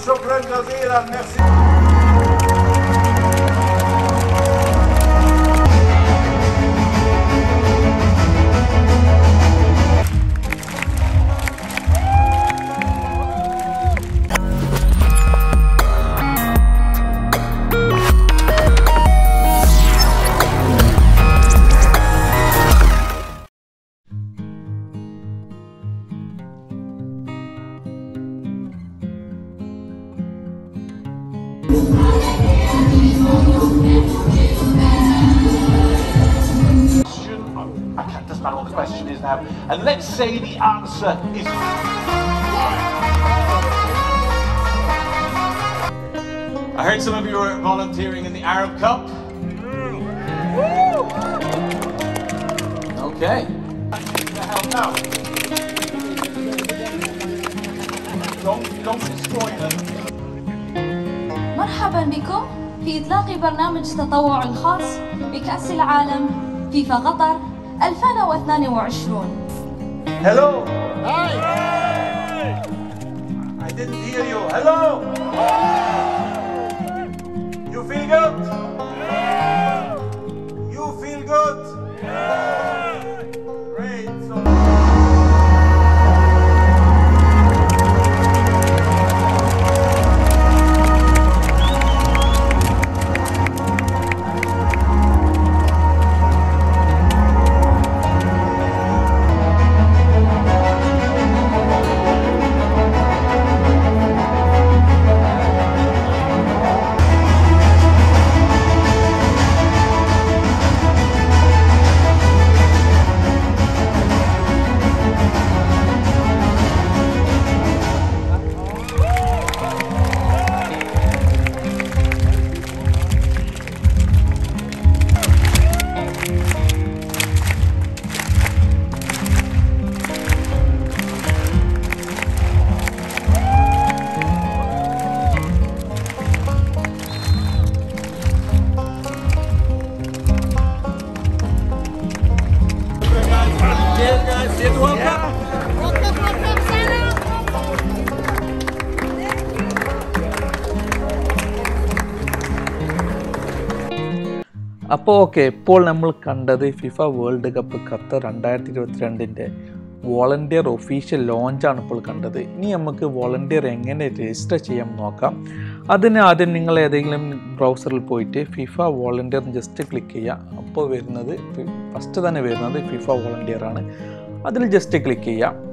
شكرا جزيلا ميرسي question. Oh, okay, doesn't matter what the question is now. And let's say the answer is. I heard some of you were volunteering in the Arab Cup. Okay. To help out. Don't, don't destroy them. مرحبا بكم في إطلاق برنامج التطوع الخاص بكأس العالم فيفا قطر 2022 Hello. Hi. I didn't hear you. Hello. You feel good? You feel good? Great. So അപ്പോൾ okay ഇപ്പോൾ നമ്മൾ കണ്ടത് FIFA World Cup Qatar രണ്ടായിരത്തി ഇരുപത്തിരണ്ടിൻ്റെ volunteer official ലോഞ്ചാണ് ഇപ്പോൾ കണ്ടത് ഇനി നമുക്ക് volunteer എങ്ങനെ രജിസ്റ്റർ ചെയ്യാം നോക്കാം അതിന് ആദ്യം നിങ്ങൾ ഏതെങ്കിലും ബ്രൗസറിൽ പോയിട്ട് ഫിഫ വോളണ്ടിയർ ജസ്റ്റ് ക്ലിക്ക് ചെയ്യുക അപ്പോൾ വരുന്നത് ഫസ്റ്റ് തന്നെ വരുന്നത് ഫിഫ വോളണ്ടിയർ ആണ് അതിൽ ജസ്റ്റ് ക്ലിക്ക് ചെയ്യുക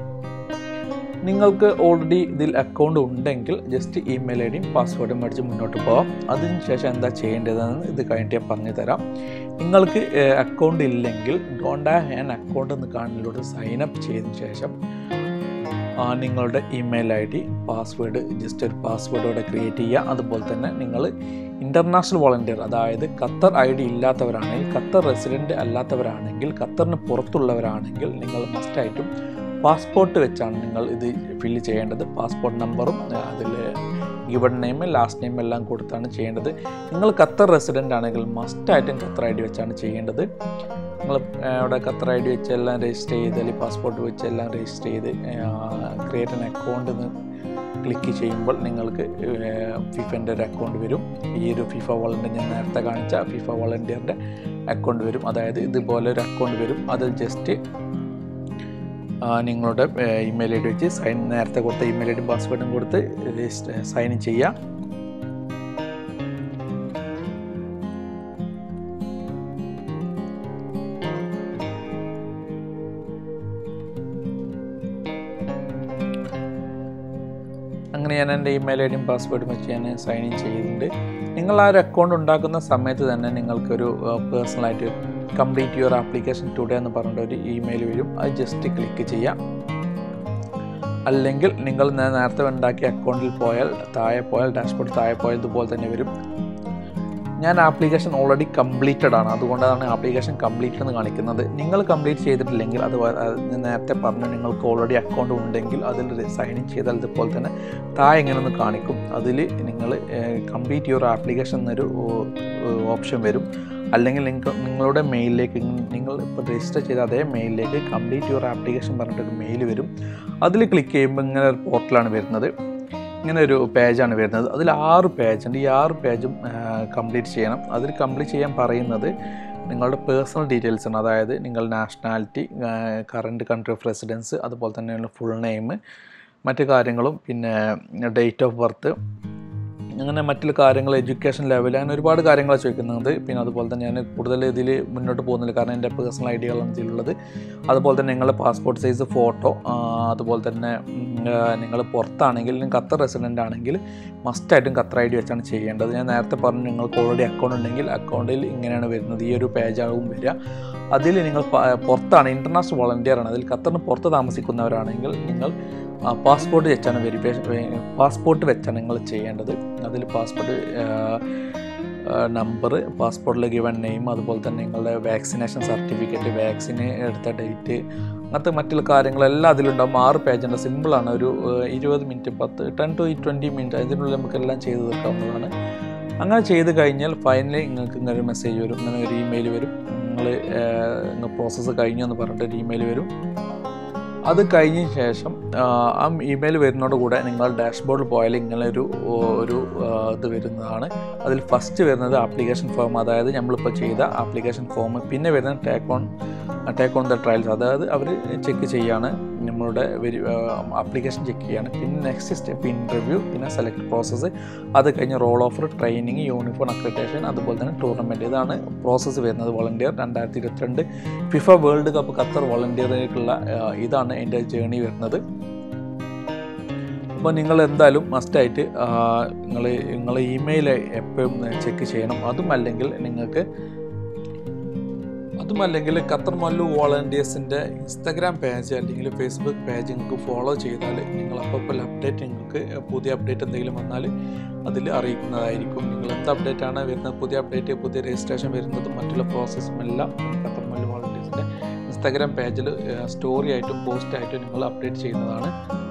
നിങ്ങൾക്ക് ഓൾറെഡി ഇതിൽ അക്കൗണ്ട് ഉണ്ടെങ്കിൽ ജസ്റ്റ് ഇമെയിൽ ഐ ഡിയും പാസ്വേഡും മേടിച്ച് മുന്നോട്ട് പോകാം അതിനുശേഷം എന്താ ചെയ്യേണ്ടതെന്ന് ഇത് കഴിഞ്ഞിട്ട് ഞാൻ പറഞ്ഞു തരാം നിങ്ങൾക്ക് അക്കൗണ്ട് ഇല്ലെങ്കിൽ ഡോണ്ട് ഹാവ് ആൻ അക്കൗണ്ട് എന്ന് കാണലിലൂടെ സൈൻ അപ്പ് ചെയ്തതിന് ശേഷം ആ, നിങ്ങളുടെ email I D password just ഒരു പാസ്വേഡ് ഇവിടെ ക്രിയേറ്റ് ചെയ്യുക അതുപോലെ തന്നെ നിങ്ങൾ ഇൻ്റർനാഷണൽ വോളണ്ടിയർ അതായത് ഖത്തർ ഐ ഡി ഇല്ലാത്തവരാണെങ്കിൽ ഖത്തർ റെസിഡൻറ്റ് അല്ലാത്തവരാണെങ്കിൽ ഖത്തറിന് പുറത്തുള്ളവരാണെങ്കിൽ നിങ്ങൾ മസ്റ്റായിട്ടും പാസ്പോർട്ട് വെച്ചാണ് നിങ്ങൾ ഇത് ഫില്ല് ചെയ്യേണ്ടത് പാസ്പോർട്ട് നമ്പറും അതിൽ ഗിവൺ നെയിം ലാസ്റ്റ് നെയിം എല്ലാം കൊടുത്താണ് ചെയ്യേണ്ടത് നിങ്ങൾ ഖത്തർ റെസിഡൻ്റ് ആണെങ്കിൽ മസ്റ്റായിട്ടും ഖത്തർ ഐ ഡി വെച്ചാണ് ചെയ്യേണ്ടത് നിങ്ങൾ അവിടെ ഖത്തർ ഐ ഡി വെച്ച് എല്ലാം രജിസ്റ്റർ ചെയ്ത് അല്ലെങ്കിൽ പാസ്പോർട്ട് വെച്ച് എല്ലാം രജിസ്റ്റർ ചെയ്ത് ക്രിയേറ്റ് ആൻ അക്കൗണ്ട് എന്ന് ക്ലിക്ക് ചെയ്യുമ്പോൾ നിങ്ങൾക്ക് ഫിഫൻ്റെ ഒരു അക്കൗണ്ട് വരും ഈ ഒരു ഫിഫ വോളണ്ടിയർ ഞാൻ നേരത്തെ കാണിച്ച ഫിഫ വോളണ്ടിയറിൻ്റെ അക്കൗണ്ട് വരും അതായത് ഇതുപോലെ ഒരു അക്കൗണ്ട് വരും അതിൽ ജസ്റ്റ് നിങ്ങളുടെ ഇമെയിൽ ഐ ഡി വെച്ച് സൈൻ നേരത്തെ കൊടുത്ത ഇമെയിൽ ഐ ഡി പാസ്വേഡും കൊടുത്ത് സൈൻ ചെയ്യുക അങ്ങനെ ഞാൻ എൻ്റെ ഇമെയിൽ ഐ ഡിയും പാസ്വേഡും വെച്ച് ഞാൻ സൈൻ ഇൻ ചെയ്തിട്ടുണ്ട് നിങ്ങൾ ആ ഒരു അക്കൗണ്ട് ഉണ്ടാക്കുന്ന സമയത്ത് തന്നെ നിങ്ങൾക്കൊരു പേഴ്സണലായിട്ട് കംപ്ലീറ്റ് യുവർ ആപ്ലിക്കേഷൻ ടുഡേ എന്ന് പറഞ്ഞിട്ട് ഒരു ഇമെയിൽ വരും അത് ജസ്റ്റ് ക്ലിക്ക് ചെയ്യാം അല്ലെങ്കിൽ നിങ്ങൾ നേ- നേരത്തെ ഉണ്ടാക്കിയ അക്കൗണ്ടിൽ പോയാൽ താഴെ പോയാൽ ഡാഷ്ബോർഡ് താഴെ പോയാൽ ഇതുപോലെ തന്നെ വരും ഞാൻ ആപ്ലിക്കേഷൻ ഓൾറെഡി കംപ്ലീറ്റഡ് ആണ് അതുകൊണ്ടാണ് ആപ്ലിക്കേഷൻ കംപ്ലീറ്റ് എന്ന് കാണിക്കുന്നത് നിങ്ങൾ കംപ്ലീറ്റ് ചെയ്തിട്ടില്ലെങ്കിൽ അത് വ- അത് ഞാൻ നേരത്തെ പറഞ്ഞു നിങ്ങൾക്ക് ഓൾറെഡി അക്കൗണ്ട് ഉണ്ടെങ്കിൽ അതിൽ സൈൻ ഇൻ ചെയ്താൽ ഇതുപോലെ തന്നെ താഴെ ഇങ്ങനെ ഒന്ന് കാണിക്കും അതിൽ നിങ്ങൾ കംപ്ലീറ്റ് യുവർ ആപ്ലിക്കേഷൻ എന്നൊരു ഓപ്ഷൻ വരും അല്ലെങ്കിൽ നിങ്ങൾക്ക് നിങ്ങളുടെ മെയിലിലേക്ക് നിങ്ങൾ ഇപ്പോൾ രജിസ്റ്റർ ചെയ്ത അതേ മെയിലിലേക്ക് കംപ്ലീറ്റ് യുവർ ആപ്ലിക്കേഷൻ പറഞ്ഞിട്ടൊരു മെയിൽ വരും അതിൽ ക്ലിക്ക് ചെയ്യുമ്പോൾ ഇങ്ങനെ ഒരു പോർട്ടലാണ് വരുന്നത് ഇങ്ങനെ ഒരു പേജാണ് വരുന്നത് അതിൽ ആറ് പേജുണ്ട് ഈ ആറ് പേജും കംപ്ലീറ്റ് ചെയ്യണം അതിൽ കംപ്ലീറ്റ് ചെയ്യാൻ പറയുന്നത് നിങ്ങളുടെ പേഴ്സണൽ ഡീറ്റെയിൽസ് ആണ് അതായത് നിങ്ങൾ nationality current country of residence അതുപോലെ തന്നെ ഫുൾ നെയിം മറ്റു കാര്യങ്ങളും പിന്നെ ഡേറ്റ് ഓഫ് ബർത്ത് അങ്ങനെ മറ്റുള്ള കാര്യങ്ങൾ എഡ്യൂക്കേഷൻ ലെവൽ അങ്ങനെ ഒരുപാട് കാര്യങ്ങളാണ് ചോദിക്കുന്നത് പിന്നെ അതുപോലെ തന്നെ ഞാൻ കൂടുതൽ ഇതിൽ മുന്നോട്ട് പോകുന്നില്ല കാരണം എൻ്റെ പേഴ്സണൽ ഐഡിയകളാണ് ഇതിലുള്ളത് അതുപോലെ തന്നെ നിങ്ങളുടെ പാസ്പോർട്ട് സൈസ് ഫോട്ടോ അതുപോലെ തന്നെ നിങ്ങൾ പുറത്താണെങ്കിൽ നിങ്ങൾ ഖത്തർ റെസിഡൻ്റ് ആണെങ്കിൽ മസ്റ്റായിട്ടും ഖത്തർ ഐ ഡി വെച്ചാണ് ചെയ്യേണ്ടത് ഞാൻ നേരത്തെ പറഞ്ഞു നിങ്ങൾക്ക് ഓൾറെഡി അക്കൗണ്ട് ഉണ്ടെങ്കിൽ അക്കൗണ്ടിൽ ഇങ്ങനെയാണ് വരുന്നത് ഈ ഒരു പേജാകും വരിക അതിൽ നിങ്ങൾ പ- പുറത്താണ് ഇൻ്റർനാഷണൽ വോളണ്ടിയർ ആണ് അതിൽ ഖത്തറിന് പുറത്ത് താമസിക്കുന്നവരാണെങ്കിൽ നിങ്ങൾ പാസ്പോർട്ട് വെച്ചാണ് വെരിഫിക്കേഷൻ പാസ്പോർട്ട് വെച്ചാണ് നിങ്ങൾ ചെയ്യേണ്ടത് അതിൽ പാസ്പോർട്ട് നമ്പർ പാസ്പോർട്ടിൽ ഗിവൺ നെയിം അതുപോലെ തന്നെ നിങ്ങളുടെ വാക്സിനേഷൻ സർട്ടിഫിക്കറ്റ് വാക്സിന് എടുത്ത ഡേറ്റ് അങ്ങനത്തെ മറ്റുള്ള കാര്യങ്ങളെല്ലാം അതിലുണ്ടാകും ആറ് പേജുണ്ട് സിമ്പിളാണ് ഒരു ഏഹ്, ഇരുപത് മിനിറ്റ് പത്ത് ടെൻ ടു ട്വൻറ്റി മിനിറ്റ് അതിനുള്ളിൽ നമുക്കെല്ലാം ചെയ്ത് തീർക്കാവുന്നതാണ് അങ്ങനെ ചെയ്ത് കഴിഞ്ഞാൽ ഫൈനലി നിങ്ങൾക്ക് ഇങ്ങനെ ഒരു മെസ്സേജ് വരും ഇങ്ങനെ ഒരു ഇമെയിൽ വരും നിങ്ങൾ നിങ്ങൾ പ്രോസസ്സ് കഴിഞ്ഞു എന്ന് പറഞ്ഞിട്ട് ഒരു ഇമെയിൽ വരും അത് കഴിഞ്ഞ ശേഷം ആ, ആ ഇമെയിൽ വരുന്നതോട് കൂടെ നിങ്ങൾ ഡാഷ്ബോർഡിൽ പോയാൽ ഇങ്ങനെ ഒരു ഒരു ആ, ഇത് വരുന്നതാണ് അതിൽ ഫസ്റ്റ് വരുന്നത് ആപ്ലിക്കേഷൻ ഫോം അതായത് നമ്മളിപ്പോൾ ചെയ്ത ആപ്ലിക്കേഷൻ ഫോം പിന്നെ വരുന്നത് take on take on the trials അതായത് അവർ ചെക്ക് ചെയ്യാണ് നമ്മളുടെ വെരി ആപ്ലിക്കേഷൻ ചെക്ക് ചെയ്യാണ് പിന്നെ നെക്സ്റ്റ് സ്റ്റെപ്പ് ഇൻ്റർവ്യൂ പിന്നെ സെലക്ട് പ്രോസസ്സ് അത് കഴിഞ്ഞ് role offer training uniform accreditation അതുപോലെ തന്നെ ടൂർണമെൻറ്റ് ഇതാണ് പ്രോസസ്സ് വരുന്നത് വോളണ്ടിയർ രണ്ടായിരത്തി ഇരുപത്തിരണ്ട് ഫിഫ വേൾഡ് കപ്പ് ഖത്തർ വോളണ്ടിയറിലേക്കുള്ള ഇതാണ് എൻ്റെ ജേണി വരുന്നത് അപ്പോൾ നിങ്ങൾ എന്തായാലും മസ്റ്റായിട്ട് നിങ്ങൾ നിങ്ങൾ ഇമെയിൽ എപ്പോഴും ചെക്ക് ചെയ്യണം അതും അല്ലെങ്കിൽ നിങ്ങൾക്ക് അതുമല്ലെങ്കിൽ ഖത്തർ മല്ലു വോളണ്ടിയേഴ്സിൻ്റെ ഇൻസ്റ്റാഗ്രാം പേജ് അല്ലെങ്കിൽ ഫേസ്ബുക്ക് പേജ് നിങ്ങൾക്ക് ഫോളോ ചെയ്താൽ നിങ്ങൾ അപ്പോൾ അപ്ഡേറ്റ് നിങ്ങൾക്ക് പുതിയ അപ്ഡേറ്റ് എന്തെങ്കിലും വന്നാൽ അതിൽ അറിയിക്കുന്നതായിരിക്കും നിങ്ങൾ എന്ത് അപ്ഡേറ്റ് ആണ് വരുന്നത് പുതിയ അപ്ഡേറ്റ് പുതിയ രജിസ്ട്രേഷൻ വരുന്നതും മറ്റുള്ള പ്രോസസ്സും എല്ലാം ഖത്തർ മല്ലു വോളണ്ടിയേഴ്സിൻ്റെ ഇൻസ്റ്റാഗ്രാം പേജിൽ സ്റ്റോറി ആയിട്ടും പോസ്റ്റ് ആയിട്ടും നിങ്ങൾ അപ്ഡേറ്റ് ചെയ്യുന്നതാണ്